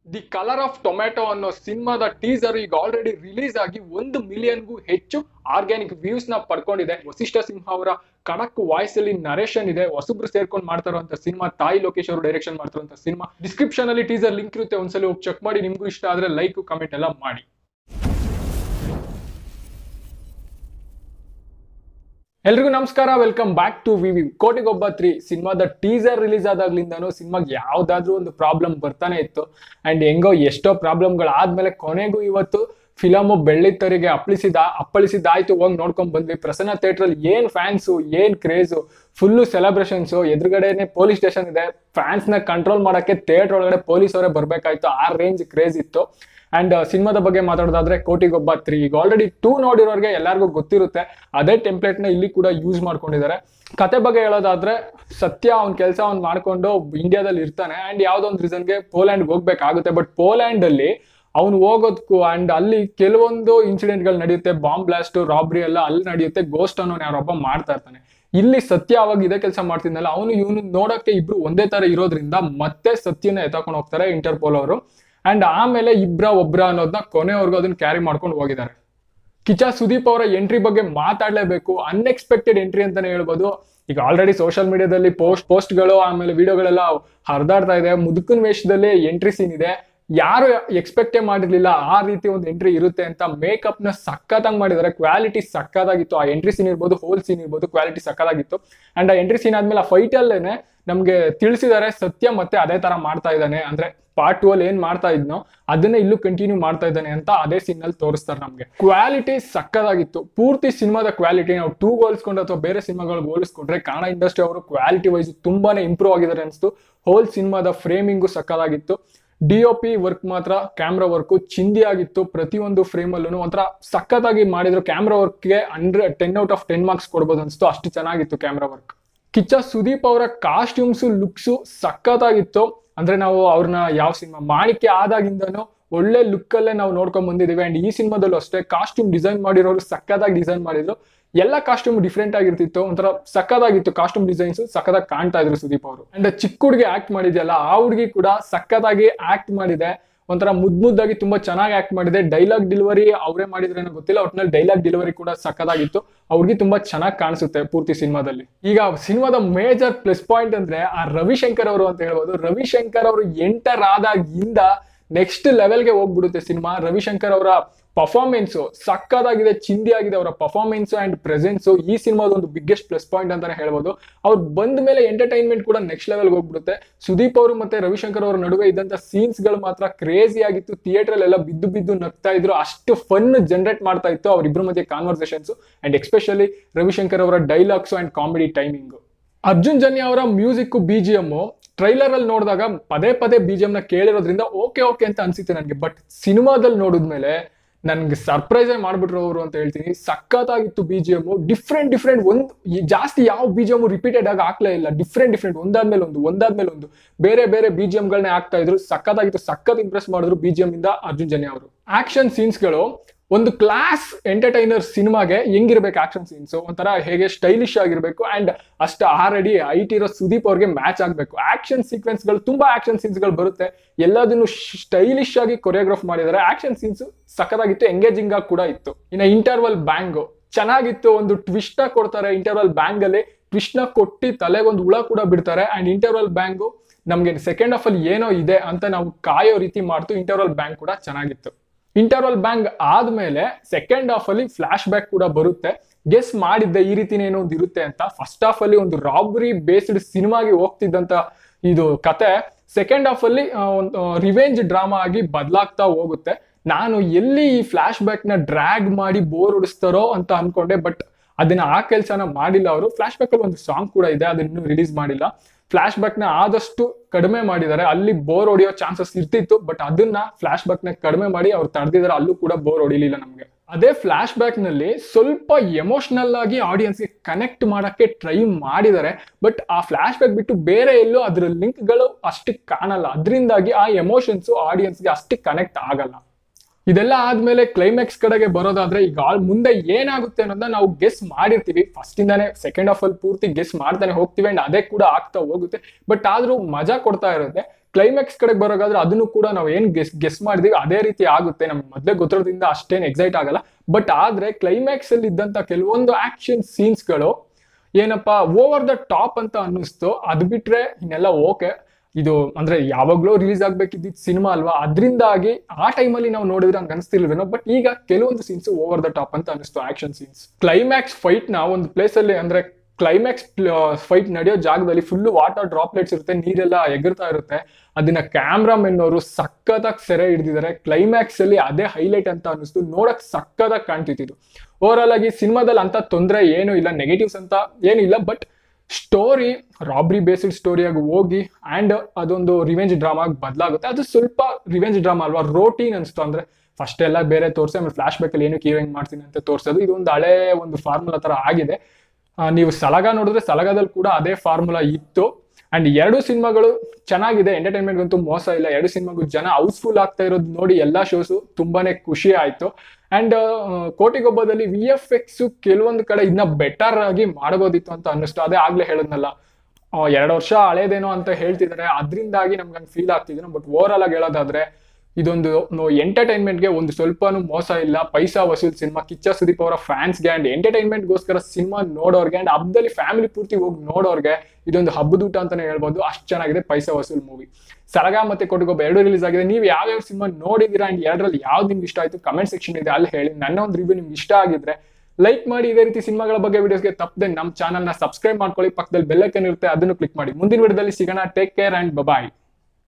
the colour of tomato ಅನ್ನೋ ಸಿನಿಮಾದ teaser ಈಗ ಆಲ್ರೆಡಿ ರಿಲೀಸ್ ಆಗಿ ಒಂದು ಮಿಲಿಯನ್ಗೂ ಹೆಚ್ಚು ಆರ್ಗ್ಯಾನಿಕ್ ವ್ಯೂಸ್ ನ ಪಡ್ಕೊಂಡಿದೆ ವಸಿಷ್ಠ ಸಿಂಹ ಅವರ ಕಡಕ್ ವಾಯ್ಸ್ ಅಲ್ಲಿ ನರೇಶನ್ ಇದೆ ಹೊಸಬ್ರು ಸೇರ್ಕೊಂಡು ಮಾಡ್ತಾರಂತ ಸಿನಿಮಾ ತಾಯಿ ಲೋಕೇಶ್ ಅವರು ಡೈರೆಕ್ಷನ್ ಮಾಡ್ತಾರಂತ ಸಿನಿಮಾ ಡಿಸ್ಕ್ರಿಪ್ಷನ್ ಅಲ್ಲಿ ಟೀಸರ್ ಲಿಂಕ್ ಇರುತ್ತೆ ಒಂದ್ಸಲ ಹೋಗಿ ಚೆಕ್ ಮಾಡಿ ನಿಮ್ಗೂ ಇಷ್ಟ ಆದ್ರೆ ಲೈಕ್ ಕಮೆಂಟ್ ಎಲ್ಲ ಮಾಡಿ ಎಲ್ರಿಗೂ ನಮಸ್ಕಾರ welcome back to V V Kotigobba three ಸಿನಿಮಾದ ಟೀಸರ್ ರಿಲೀಸ್ ಆದಾಗ್ಲಿಂದನೂ ಸಿನಿಮಾಗೆ ಯಾವ್ದಾದ್ರೂ ಒಂದು ಪ್ರಾಬ್ಲಮ್ ಬರ್ತಾನೆ ಇತ್ತು ಅಂಡ್ ಹೆಂಗೋ ಎಷ್ಟೋ ಪ್ರಾಬ್ಲಮ್ಗಳಾದ್ಮೇಲೆ ಕೊನೆಗೂ ಇವತ್ತು ಫಿಲಮು ಬೆಳ್ಳಿತ್ತರಿಗೆ ಅಪ್ಪಳಿಸಿದ ಅಪ್ಪಳಿಸಿದ್ದಾಯ್ತು ಹೋಗಿ ನೋಡ್ಕೊಂಡ್ ಬಂದ್ವಿ ಪ್ರಸನ್ನ ಥಿಯೇಟರ್ ಅಲ್ಲಿ ಏನ್ ಫ್ಯಾನ್ಸು ಏನ್ ಕ್ರೇಜು ಫುಲ್ಲು ಸೆಲೆಬ್ರೇಷನ್ಸು ಎದುರುಗಡೆನೆ ಪೊಲೀಸ್ ಸ್ಟೇಷನ್ ಇದೆ ಫ್ಯಾನ್ಸ್ ನ ಕಂಟ್ರೋಲ್ ಮಾಡಕ್ಕೆ ಥಿಯೇಟರ್ ಒಳಗಡೆ ಪೊಲೀಸ್ ಅವರೇ ಬರ್ಬೇಕಾಯ್ತು ಆ ರೇಂಜ್ ಕ್ರೇಜ್ ಇತ್ತು ಅಂಡ್ ಸಿನಿಮಾದ ಬಗ್ಗೆ ಮಾತಾಡೋದಾದ್ರೆ ಕೋಟಿಗೊಬ್ಬ ತ್ರೀ ಈಗ ಆಲ್ರೆಡಿ ಟೂ ನೋಡಿರೋರಿಗೆ ಎಲ್ಲರಿಗೂ ಗೊತ್ತಿರುತ್ತೆ ಅದೇ ಟೆಂಪ್ಲೇಟ್ ನ ಇಲ್ಲಿ ಕೂಡ ಯೂಸ್ ಮಾಡ್ಕೊಂಡಿದ್ದಾರೆ ಕತೆ ಬಗ್ಗೆ ಹೇಳೋದಾದ್ರೆ ಸತ್ಯ ಅವ್ನ ಕೆಲಸ ಅವ್ನು ಮಾಡ್ಕೊಂಡು ಇಂಡಿಯಾದಲ್ಲಿ ಇರ್ತಾನೆ ಅಂಡ್ ಯಾವ್ದೋ ಒಂದು ರೀಸನ್ಗೆ ಪೋಲ್ಯಾಂಡ್ ಹೋಗ್ಬೇಕಾಗುತ್ತೆ ಬಟ್ ಪೋಲ್ಯಾಂಡ್ ಅಲ್ಲಿ ಅವ್ನು ಹೋಗೋದಕ್ಕೂ ಅಂಡ್ ಅಲ್ಲಿ ಕೆಲವೊಂದು ಇನ್ಸಿಡೆಂಟ್ಗಳು ನಡೆಯುತ್ತೆ ಬಾಂಬ್ ಬ್ಲಾಸ್ಟ್ ರಾಬ್ರಿ ಎಲ್ಲ ಅಲ್ಲಿ ನಡೆಯುತ್ತೆ ಗೋಸ್ಟ್ ಅನ್ನೋ ಯಾರೊಬ್ಬ ಮಾಡ್ತಾ ಇರ್ತಾನೆ ಇಲ್ಲಿ ಸತ್ಯ ಅವಾಗ ಇದೇ ಕೆಲಸ ಮಾಡ್ತಿದ್ನಲ್ಲ ಅವನು ಇವನು ನೋಡಕ್ಕೆ ಇಬ್ರು ಒಂದೇ ತರ ಇರೋದ್ರಿಂದ ಮತ್ತೆ ಸತ್ಯನ ಎತ್ತಾಕೊಂಡು ಹೋಗ್ತಾರೆ ಇಂಟರ್ಪೋಲ್ ಅವರು ಅಂಡ್ ಆಮೇಲೆ ಇಬ್ರ ಒಬ್ರ ಅನ್ನೋದನ್ನ ಕೊನೆವರೆಗೂ ಅದನ್ನ ಕ್ಯಾರಿ ಮಾಡ್ಕೊಂಡು ಹೋಗಿದ್ದಾರೆ ಕಿಚ ಸುದೀಪ್ ಅವರ ಎಂಟ್ರಿ ಬಗ್ಗೆ ಮಾತಾಡ್ಲೇಬೇಕು ಅನ್ಎಕ್ಸ್ಪೆಕ್ಟೆಡ್ ಎಂಟ್ರಿ ಅಂತಾನೆ ಹೇಳ್ಬೋದು ಈಗ ಆಲ್ರೆಡಿ ಸೋಷಿಯಲ್ ಮೀಡಿಯಾದಲ್ಲಿ ಪೋಸ್ಟ್ ಪೋಸ್ಟ್ಗಳು ಆಮೇಲೆ ವಿಡಿಯೋಗಳೆಲ್ಲ ಹರಿದಾಡ್ತಾ ಇದೆ ಮುದುಕನ್ ವೇಷದಲ್ಲಿ ಎಂಟ್ರಿ ಸೀನ್ ಇದೆ ಯಾರು ಎಕ್ಸ್ಪೆಕ್ಟೇ ಮಾಡಿರ್ಲಿಲ್ಲ ಆ ರೀತಿ ಒಂದು ಎಂಟ್ರಿ ಇರುತ್ತೆ ಅಂತ ಮೇಕಪ್ ನ ಸಕ್ಕತ್ತಾಗಿ ಮಾಡಿದ್ದಾರೆ ಕ್ವಾಲಿಟಿ ಸಕ್ಕತ್ತಾಗಿತ್ತು ಆ ಎಂಟ್ರಿ ಸೀನ್ ಇರ್ಬೋದು ಹೋಲ್ ಸೀನ್ ಇರ್ಬೋದು ಕ್ವಾಲಿಟಿ ಸಕ್ಕತ್ತಾಗಿತ್ತು ಅಂಡ್ ಆ ಎಂಟ್ರಿ ಸೀನ್ ಆದ್ಮೇಲೆ ಆ ಫೈಟ್ ಅಲ್ಲೇನೆ ನಮ್ಗೆ ತಿಳಿಸಿದ್ದಾರೆ ಸತ್ಯ ಮತ್ತೆ ಅದೇ ತರ ಮಾಡ್ತಾ ಇದ್ದಾನೆ ಅಂದ್ರೆ ಪಾರ್ಟ್ ಟೂ ಅಲ್ಲಿ ಏನ್ ಮಾಡ್ತಾ ಇದ್ನೋ ಅದನ್ನೇ ಇಲ್ಲೂ ಕಂಟಿನ್ಯೂ ಮಾಡ್ತಾ ಇದ್ದಾನೆ ಅಂತ ಅದೇ ಸೀನ್ ಅಲ್ಲಿ ತೋರಿಸ್ತಾರೆ ನಮ್ಗೆ ಕ್ವಾಲಿಟಿ ಸಕ್ಕದಾಗಿತ್ತು ಪೂರ್ತಿ ಸಿನಿಮಾದ ಕ್ವಾಲಿಟಿ ನಾವು ಟೂ ಹೋಲಿಸ್ಕೊಂಡು ಅಥವಾ ಬೇರೆ ಸಿನಿಮಾಗಳು ಹೋಲಿಸ್ಕೊಂಡ್ರೆ ಕನ್ನಡ ಇಂಡಸ್ಟ್ರಿ ಅವರು ಕ್ವಾಲಿಟಿ ವೈಸ್ ತುಂಬಾನೇ ಇಂಪ್ರೂವ್ ಆಗಿದ್ದಾರೆ ಅನಿಸ್ತು ಹೋಲ್ ಸಿನಿಮಾದ ಫ್ರೇಮಿಂಗು ಸಕ್ಕದಾಗಿತ್ತು ಡಿ ಒ ಪಿ ವರ್ಕ್ ಮಾತ್ರ ಕ್ಯಾಮ್ರಾ ವರ್ಕು ಚಿಂದಿ ಆಗಿತ್ತು ಪ್ರತಿಯೊಂದು ಫ್ರೇಮ್ ಅಲ್ಲೂ ಒಂಥರ ಸಖತ್ತಾಗಿ ಮಾಡಿದ್ರು ಕ್ಯಾಮ್ರಾ ವರ್ಕ್ಗೆ hundred ten out of ten marks ಕೊಡ್ಬೋದು ಅನ್ಸ್ತು ಅಷ್ಟು ಚೆನ್ನಾಗಿತ್ತು ಕ್ಯಾಮ್ರಾ ವರ್ಕ್ ಕಿಚ್ಚ ಸುದೀಪ್ ಅವರ ಕಾಸ್ಟ್ಯೂಮ್ಸು ಲುಕ್ಸು ಸಖತ್ತಾಗಿತ್ತು ಅಂದ್ರೆ ನಾವು ಅವ್ರನ್ನ ಯಾವ ಸಿನಿಮಾ ಮಾಣಿಕ್ಯ ಆದಾಗಿಂದನೂ ಒಳ್ಳೆ ಲುಕ್ ಅಲ್ಲೇ ನಾವು ನೋಡ್ಕೊಂಡ್ ಬಂದಿದ್ದೀವಿ ಅಂಡ್ ಈ ಸಿನಿಮಾದಲ್ಲೂ ಅಷ್ಟೇ ಕಾಸ್ಟ್ಯೂಮ್ ಡಿಸೈನ್ ಮಾಡಿರೋರು ಸಕ್ಕತ್ತಾಗಿ ಡಿಸೈನ್ ಮಾಡಿದ್ರು ಎಲ್ಲ ಕಾಸ್ಟ್ಯೂಮ್ ಡಿಫ್ರೆಂಟ್ ಆಗಿರ್ತಿತ್ತು ಒಂಥರ ಸಕ್ಕದಾಗಿತ್ತು ಕಾಸ್ಟ್ಯೂಮ್ ಡಿಸೈನ್ಸ್ ಸಕ್ಕದಾಗಿ ಕಾಣ್ತಾ ಇದ್ರು ಸುದೀಪ್ ಅವರು ಅಂಡ್ ಚಿಕ್ಕ ಹುಡುಗಿ ಆಕ್ಟ್ ಮಾಡಿದ್ಯಲ್ಲ ಆ ಹುಡುಗಿ ಕೂಡ ಸಕ್ಕತ್ತಾಗಿ ಆಕ್ಟ್ ಮಾಡಿದೆ ಒಂಥರ ಮುದ್ ಮುದ್ದಾಗಿ ತುಂಬಾ ಚೆನ್ನಾಗಿ ಆಕ್ಟ್ ಮಾಡಿದೆ ಡೈಲಾಗ್ ಡೆಲಿವರಿ ಅವರೇ ಮಾಡಿದ್ರೇನೋ ಗೊತ್ತಿಲ್ಲ ಒಟ್ನಲ್ಲಿ ಡೈಲಾಗ್ ಡೆಲಿವರಿ ಕೂಡ ಸಕ್ಕದಾಗಿತ್ತು ಅವ್ರಿಗೆ ತುಂಬಾ ಚೆನ್ನಾಗಿ ಕಾಣಿಸುತ್ತೆ ಪೂರ್ತಿ ಸಿನಿಮಾದಲ್ಲಿ ಈಗ ಸಿನಿಮಾದ ಮೇಜರ್ ಪ್ಲಸ್ ಪಾಯಿಂಟ್ ಅಂದ್ರೆ ಆ ರವಿಶಂಕರ್ ಅವರು ಅಂತ ಹೇಳ್ಬೋದು ರವಿಶಂಕರ್ ಅವರು ಎಂಟರ್ ಆದಾಗಿಂದ ನೆಕ್ಸ್ಟ್ ಲೆವೆಲ್ಗೆ ಹೋಗ್ಬಿಡುತ್ತೆ ಸಿನಿಮಾ ರವಿಶಂಕರ್ ಅವರ ಪರ್ಫಾರ್ಮೆನ್ಸ್ ಸಕ್ಕದಾಗಿದೆ ಚಿಂದಿ ಆಗಿದೆ ಅವರ ಪರ್ಫಾರ್ಮೆನ್ಸ್ ಅಂಡ್ ಪ್ರೆಸೆನ್ಸ್ ಈ ಸಿನಿಮಾದ ಒಂದು ಬಿಗ್ಗೆಸ್ಟ್ ಪ್ಲಸ್ ಪಾಯಿಂಟ್ ಅಂತಾನೆ ಹೇಳ್ಬೋದು ಅವ್ರು ಬಂದ ಮೇಲೆ ಎಂಟರ್ಟೈನ್ಮೆಂಟ್ ಕೂಡ ನೆಕ್ಸ್ಟ್ ಲೆವೆಲ್ಗೆ ಹೋಗ್ಬಿಡುತ್ತೆ ಸುದೀಪ್ ಅವರು ಮತ್ತೆ ರವಿಶಂಕರ್ ಅವರ ನಡುವೆ ಇದ್ದಂತ ಸೀನ್ಸ್ ಗಳು ಮಾತ್ರ ಕ್ರೇಜಿ ಆಗಿತ್ತು ಥಿಯೇಟರ್ ಎಲ್ಲ ಬಿದ್ದು ಬಿದ್ದು ನಗ್ತಾ ಇದ್ರು ಅಷ್ಟು ಫನ್ ಜನರೇಟ್ ಮಾಡ್ತಾ ಇತ್ತು ಅವ್ರಿಬ್ರ ಮಧ್ಯೆ ಕಾನ್ವರ್ಸೇಷನ್ಸ್ ಅಂಡ್ ಎಸ್ಪೆಷಲಿ ರವಿಶಂಕರ್ ಅವರ dialogues and comedy timing Arjun Janya ಅವರ music B G M trailer ಅಲ್ಲಿ ನೋಡಿದಾಗ ಪದೇ ಪದೇ ಬಿ ಜಿ ನ ಕೇಳಿರೋದ್ರಿಂದ ಓಕೆ ಓಕೆ ಅಂತ ಅನ್ಸಿತ್ತು ನನಗೆ ಬಟ್ ಸಿನಿಮಾದಲ್ಲಿ ನೋಡಿದ್ಮೇಲೆ ನನ್ಗೆ ಸರ್ಪ್ರೈಸ್ ಮಾಡ್ಬಿಟ್ರು ಅವರು ಅಂತ ಹೇಳ್ತೀನಿ ಸಖತ್ತಾಗಿತ್ತು B G M different different ಒಂದು ಜಾಸ್ತಿ ಯಾವ ಬಿ ಜಿ ಎಮ್ ರಿಪೀಟೆಡ್ ಆಗಿ ಹಾಕ್ಲೇ ಇಲ್ಲ ಡಿಫ್ರೆಂಟ್ ಡಿಫ್ರೆಂಟ್ ಒಂದಾದ್ಮೇಲೆ ಒಂದು ಒಂದಾದ್ಮೇಲೆ ಒಂದು ಬೇರೆ ಬೇರೆ ಬಿ ಜಿ ಎಮ್ಗಳನ್ನೇ ಹಾಕ್ತಾ ಇದ್ರು ಸಖತ್ತಾಗಿತ್ತು ಸಖತ್ ಇಂಪ್ರೆಸ್ ಮಾಡಿದ್ರು ಬಿ ಜಿ ಎಮ್ ಇಂದ ಅರ್ಜುನ್ ಜನ್ಯ ಅವರು ಆಕ್ಷನ್ ಸೀನ್ಸ್ಗಳು ಒಂದು ಕ್ಲಾಸ್ ಎಂಟರ್ಟೈನರ್ ಸಿನಿಮಾಗೆ ಹೆಂಗಿರ್ಬೇಕು ಆಕ್ಷನ್ ಸೀನ್ಸ್ ಒಂಥರ ಹೇಗೆ ಸ್ಟೈಲಿಶ್ ಆಗಿರ್ಬೇಕು ಅಂಡ್ ಅಷ್ಟು ಆಲ್ರೆಡಿ ಐಟ್ ಇರೋ ಸುದೀಪ್ ಅವ್ರಿಗೆ ಮ್ಯಾಚ್ ಆಗ್ಬೇಕು ಆಕ್ಷನ್ ಸೀಕ್ವೆನ್ಸ್ ಗಳು ತುಂಬಾ ಆಕ್ಷನ್ ಸೀನ್ಸ್ ಗಳು ಬರುತ್ತೆ ಎಲ್ಲದನ್ನು ಸ್ಟೈಲಿಶ್ ಆಗಿ ಕೊರಿಯೋಗ್ರಾಫ್ ಮಾಡಿದ್ದಾರೆ ಆಕ್ಷನ್ ಸೀನ್ಸ್ ಸಖತ್ತಾಗಿತ್ತು ಎಂಗೇಜಿಂಗ್ ಆಗಿ ಕೂಡ ಇತ್ತು ಇನ್ನು ಇಂಟರ್ವಲ್ ಬ್ಯಾಂಗ್ ಚೆನ್ನಾಗಿತ್ತು ಒಂದು ಟ್ವಿಸ್ಟ್ ಕೊಡ್ತಾರೆ ಇಂಟರ್ವಲ್ ಬ್ಯಾಂಗ್ ಅಲ್ಲಿ ಟ್ವಿಸ್ಟ್ ನ ಕೊಟ್ಟಿ ತಲೆಗೊಂದು ಹುಳ ಕೂಡ ಬಿಡ್ತಾರೆ ಅಂಡ್ ಇಂಟರ್ವಲ್ ಬ್ಯಾಂಗು ನಮ್ಗೆ ಸೆಕೆಂಡ್ ಹಾಫ್ ಅಲ್ಲಿ ಏನೋ ಇದೆ ಅಂತ ನಾವು ಕಾಯೋ ರೀತಿ ಮಾಡ್ತು ಇಂಟರ್ವಲ್ ಬ್ಯಾಂಕ್ ಕೂಡ ಚೆನ್ನಾಗಿತ್ತು ಇಂಟರ್ವಲ್ ಬ್ಯಾಂಕ್ ಆದ್ಮೇಲೆ ಸೆಕೆಂಡ್ ಹಾಫ್ ಅಲ್ಲಿ ಫ್ಲಾಶ್ ಬ್ಯಾಕ್ ಕೂಡ ಬರುತ್ತೆ ಗೆಸ್ ಮಾಡಿದ್ದೆ ಈ ರೀತಿನೇ ಏನೋ ಒಂದು ಇರುತ್ತೆ ಅಂತ ಫಸ್ಟ್ ಹಾಫ್ ಅಲ್ಲಿ ಒಂದು ರಾಬರಿ ಬೇಸ್ಡ್ ಸಿನಿಮಾಗೆ ಹೋಗ್ತಿದ್ದಂತ ಇದು ಕತೆ ಸೆಕೆಂಡ್ ಹಾಫ್ ಅಲ್ಲಿ ಒಂದು ರಿವೆಂಜ್ ಡ್ರಾಮಾ ಆಗಿ ಬದಲಾಗ್ತಾ ಹೋಗುತ್ತೆ ನಾನು ಎಲ್ಲಿ ಈ ಫ್ಲಾಶ್ ಬ್ಯಾಕ್ ನ ಡ್ರ್ಯಾಗ್ ಮಾಡಿ ಬೋರ್ ಹೊಡಿಸ್ತಾರೋ ಅಂತ ಅನ್ಕೊಂಡೆ ಬಟ್ ಅದನ್ನ ಆ ಕೆಲಸನ ಮಾಡಿಲ್ಲ ಅವರು ಫ್ಲಾಶ್ ಬ್ಯಾಕ್ ಅಲ್ಲಿ ಒಂದು ಸಾಂಗ್ ಕೂಡ ಇದೆ ಅದನ್ನು ರಿಲೀಸ್ ಮಾಡಿಲ್ಲ ಫ್ಲಾಶ್ ಬ್ಯಾಕ್ ನ ಆದಷ್ಟು ಕಡಿಮೆ ಮಾಡಿದ್ದಾರೆ ಅಲ್ಲಿ ಬೋರ್ ಹೊಡಿಯೋ ಚಾನ್ಸಸ್ ಇರ್ತಿತ್ತು ಬಟ್ ಅದನ್ನ ಫ್ಲಾಶ್ ಬ್ಯಾಕ್ ನ ಕಡಿಮೆ ಮಾಡಿ ಅವ್ರು ತಡೆದಿದ್ದಾರೆ ಅಲ್ಲೂ ಕೂಡ ಬೋರ್ ಹೊಡಿಲಿಲ್ಲ ನಮ್ಗೆ ಅದೇ ಫ್ಲಾಶ್ ಬ್ಯಾಕ್ ನಲ್ಲಿ ಸ್ವಲ್ಪ ಎಮೋಷನಲ್ ಆಗಿ ಆಡಿಯನ್ಸ್ಗೆ ಕನೆಕ್ಟ್ ಮಾಡಕ್ಕೆ ಟ್ರೈ ಮಾಡಿದ್ದಾರೆ ಬಟ್ ಆ ಫ್ಲಾಶ್ ಬ್ಯಾಕ್ ಬಿಟ್ಟು ಬೇರೆ ಎಲ್ಲೂ ಅದ್ರ ಲಿಂಕ್ಗಳು ಅಷ್ಟಕ್ಕೆ ಕಾಣಲ್ಲ ಅದರಿಂದಾಗಿ ಆ ಎಮೋಷನ್ಸ್ ಆಡಿಯನ್ಸ್ಗೆ ಅಷ್ಟಕ್ಕೆ ಕನೆಕ್ಟ್ ಆಗಲ್ಲ ಇದೆಲ್ಲ ಆದ್ಮೇಲೆ ಕ್ಲೈಮ್ಯಾಕ್ಸ್ ಕಡೆಗೆ ಬರೋದಾದ್ರೆ ಈಗ ಆಲ್ ಮುಂದೆ ಏನಾಗುತ್ತೆ ಅನ್ನೋದನ್ನ ನಾವು ಗೆಸ್ ಮಾಡಿರ್ತೀವಿ ಫಸ್ಟ್ ಇಂದಾನೆ ಸೆಕೆಂಡ್ ಹಾಫ್ ಅಲ್ಲಿ ಪೂರ್ತಿ ಗೆಸ್ ಮಾಡ್ತಾನೆ ಹೋಗ್ತೀವಿ ಅಂಡ್ ಅದೇ ಕೂಡ ಆಗ್ತಾ ಹೋಗುತ್ತೆ ಬಟ್ ಆದ್ರೂ ಮಜಾ ಕೊಡ್ತಾ ಇರುತ್ತೆ ಕ್ಲೈಮ್ಯಾಕ್ಸ್ ಕಡೆಗೆ ಬರೋಗಾದ್ರೆ ಅದನ್ನು ಕೂಡ ನಾವು ಏನ್ ಗೆಸ್ ಗೆಸ್ ಮಾಡಿದೀವಿ ಅದೇ ರೀತಿ ಆಗುತ್ತೆ ನಮ್ಗೆ ಮೊದಲೇ ಗೊತ್ತಿರೋದ್ರಿಂದ ಅಷ್ಟೇನು ಎಕ್ಸೈಟ್ ಆಗಲ್ಲ ಬಟ್ ಆದ್ರೆ ಕ್ಲೈಮ್ಯಾಕ್ಸ್ ಅಲ್ಲಿ ಇದ್ದಂತ ಕೆಲವೊಂದು ಆಕ್ಷನ್ ಸೀನ್ಸ್ಗಳು ಏನಪ್ಪ ಓವರ್ ದ ಟಾಪ್ ಅಂತ ಅನ್ನಿಸ್ತು ಅದು ಬಿಟ್ರೆ ಇನ್ನೆಲ್ಲ ಓಕೆ ಇದು ಅಂದ್ರೆ ಯಾವಾಗ್ಲೂ ರಿಲೀಸ್ ಆಗ್ಬೇಕಿದ್ದಿದ್ ಸಿನಿಮಾ ಅಲ್ವಾ ಅದರಿಂದಾಗಿ ಆ ಟೈಮಲ್ಲಿ ನಾವು ನೋಡಿದ್ರೆ ಹಂಗೆ ಅನಿಸ್ತಿರ್ಲಿಲ್ಲ ಬಟ್ ಈಗ ಕೆಲವೊಂದು ಸೀನ್ಸ್ ಓವರ್ ದ ಟಾಪ್ ಅಂತ ಅನಿಸ್ತು ಆಕ್ಷನ್ ಸೀನ್ಸ್ ಕ್ಲೈಮ್ಯಾಕ್ಸ್ ಫೈಟ್ ನ ಒಂದು ಪ್ಲೇಸ್ ಅಲ್ಲಿ ಅಂದ್ರೆ ಕ್ಲೈಮ್ಯಾಕ್ಸ್ ಫೈಟ್ ನಡೆಯೋ ಜಾಗದಲ್ಲಿ ಫುಲ್ ವಾಟರ್ ಡ್ರಾಪ್ಲೆಟ್ಸ್ ಇರುತ್ತೆ ನೀರೆಲ್ಲ ಎಗರ್ತಾ ಇರುತ್ತೆ ಅದನ್ನ ಕ್ಯಾಮ್ರಾಮೆನ್ ಅವರು ಸಖತ್ತಾಗಿ ಸೆರೆ ಹಿಡಿದಿದ್ದಾರೆ ಕ್ಲೈಮ್ಯಾಕ್ಸ್ ಅಲ್ಲಿ ಅದೇ ಹೈಲೈಟ್ ಅಂತ ಅನಿಸ್ತು ನೋಡಕ್ ಸಖತ್ತಾಗಿ ಕಾಣ್ತಿತ್ತು ಓವರ್ ಆಲ್ ಆಗಿ ಸಿನಿಮಾದಲ್ಲಿ ಅಂತ ತೊಂದರೆ ಏನು ಇಲ್ಲ ನೆಗೆಟಿವ್ಸ್ ಅಂತ ಏನು ಇಲ್ಲ ಬಟ್ ಸ್ಟೋರಿ ರಾಬ್ರಿ ಬೇಸ್ಡ್ ಸ್ಟೋರಿಯಾಗಿ ಹೋಗಿ ಅಂಡ್ ಅದೊಂದು ರಿವೆಂಜ್ ಡ್ರಾಮಾ ಬದಲಾಗುತ್ತೆ ಅದು ಸ್ವಲ್ಪ ರಿವೆಂಜ್ ಡ್ರಾಮಾ ಅಲ್ವಾ ರೋಟೀನ್ ಅನಿಸ್ತು ಅಂದ್ರೆ ಫಸ್ಟ್ ಎಲ್ಲ ಬೇರೆ ತೋರಿಸಿ ಆಮೇಲೆ ಫ್ಲಾಶ್ ಬ್ಯಾಕ್ ಅಲ್ಲಿ ಏನಕ್ಕೆ ಹೀರೋಯಿಂಗ್ ಮಾಡ್ತೀನಿ ಅಂತ ತೋರಿಸೋದು ಇದೊಂದು ಹಳೆ ಒಂದು ಫಾರ್ಮುಲಾ ತರ ಆಗಿದೆ ಆ, ನೀವು ಸಲಗ ನೋಡಿದ್ರೆ ಸಲಗದಲ್ಲಿ ಕೂಡ ಅದೇ ಫಾರ್ಮುಲಾ ಇತ್ತು ಅಂಡ್ ಎರಡು ಸಿನಿಮಾಗಳು ಚೆನ್ನಾಗಿದೆ ಎಂಟರ್ಟೈನ್ಮೆಂಟ್ ಅಂತೂ ಮೋಸ ಇಲ್ಲ ಎರಡು ಸಿನಿಮಾಗೂ ಜನ ಹೌಸ್ಫುಲ್ ಆಗ್ತಾ ಇರೋದು ನೋಡಿ ಎಲ್ಲಾ ಶೋಸು ತುಂಬಾನೇ ಖುಷಿ ಆಯ್ತು ಅಂಡ್ ಕೋಟಿಗೊಬ್ಬದಲ್ಲಿ ವಿ ಎಫ್ ಎಕ್ಸ್ ಕೆಲವೊಂದು ಕಡೆ ಇನ್ನ ಬೆಟರ್ ಆಗಿ ಮಾಡಬಹುದಿತ್ತು ಅಂತ ಅನ್ನಿಸ್ತು ಅದೇ ಆಗ್ಲೇ ಹೇಳದ್ನಲ್ಲ ಎರಡು ವರ್ಷ ಹಳೇದೇನೋ ಅಂತ ಹೇಳ್ತಿದ್ದಾರೆ ಅದರಿಂದಾಗಿ ನಮ್ಗೆ ಹಂಗೆ ಫೀಲ್ ಆಗ್ತಿದ್ರು ಬಟ್ ಓವರ್ ಆಲ್ ಆಗಿ ಹೇಳೋದಾದ್ರೆ ಇದೊಂದು ಎಂಟರ್ಟೈನ್ಮೆಂಟ್ಗೆ ಒಂದು ಸ್ವಲ್ಪನೂ ಮೋಸ ಇಲ್ಲ ಪೈಸಾ ವಸೂಲ್ ಸಿನಿಮಾ ಕಿಚ್ಚ ಸುದೀಪ್ ಅವರ ಫ್ಯಾನ್ಸ್ಗೆ ಅಂಡ್ ಎಂಟರ್ಟೈನ್ಮೆಂಟ್ಗೋಸ್ಕರ ಸಿನಿಮಾ ನೋಡೋರ್ಗೆ ಅಂಡ್ ಹಬ್ಬದಲ್ಲಿ ಫ್ಯಾಮಿಲಿ ಪೂರ್ತಿ ಹೋಗಿ ನೋಡೋರ್ಗೆ ಇದೊಂದು ಹಬ್ಬದೂಟ ಅಂತಾನೆ ಹೇಳ್ಬೋದು ಅಷ್ಟು ಚೆನ್ನಾಗಿದೆ ಪೈಸಾ ವಸೂಲ್ ಮೂವಿ ಸರಗ ಮತ್ತೆ ಕೊಟ್ಟಿಗೊಬ್ಬ ಎರಡು ರಿಲೀಸ್ ಆಗಿದೆ ನೀವು ಯಾವ್ಯಾವ ಸಿನಿಮಾ ನೋಡಿದೀರಾ ಅಂಡ್ ಎರಡರಲ್ಲಿ ಯಾವ್ದು ನಿಮ್ಗೆ ಇಷ್ಟ ಆಯ್ತು ಕಮೆಂಟ್ ಸೆಕ್ಷನ್ ಇದೆ ಅಲ್ಲಿ ಹೇಳಿ ನನ್ನ ಒಂದು ರಿವ್ಯೂ ನಿಮ್ಗೆ ಇಷ್ಟ ಆಗಿದ್ರೆ ಲೈಕ್ ಮಾಡಿ ಇದೇ ರೀತಿ ಸಿನಿಮಾಗಳ ಬಗ್ಗೆ ವಿಡಿಯೋಸ್ಗೆ ತಪ್ಪದೆ ನಮ್ಮ ಚಾನಲ್ನ ಸಬ್ಸ್ಕ್ರೈಬ್ ಮಾಡ್ಕೊಳ್ಳಿ ಪಕ್ಕದಲ್ಲಿ ಬೆಲ್ಲೈಕನ್ ಇರುತ್ತೆ ಅದನ್ನು ಕ್ಲಿಕ್ ಮಾಡಿ ಮುಂದಿನ ವಿಡಿಯೋದಲ್ಲಿ ಸಿಗೋಣ ಟೇಕ್ ಕೇರ್ ಅಂಡ್ ಬಾಯ್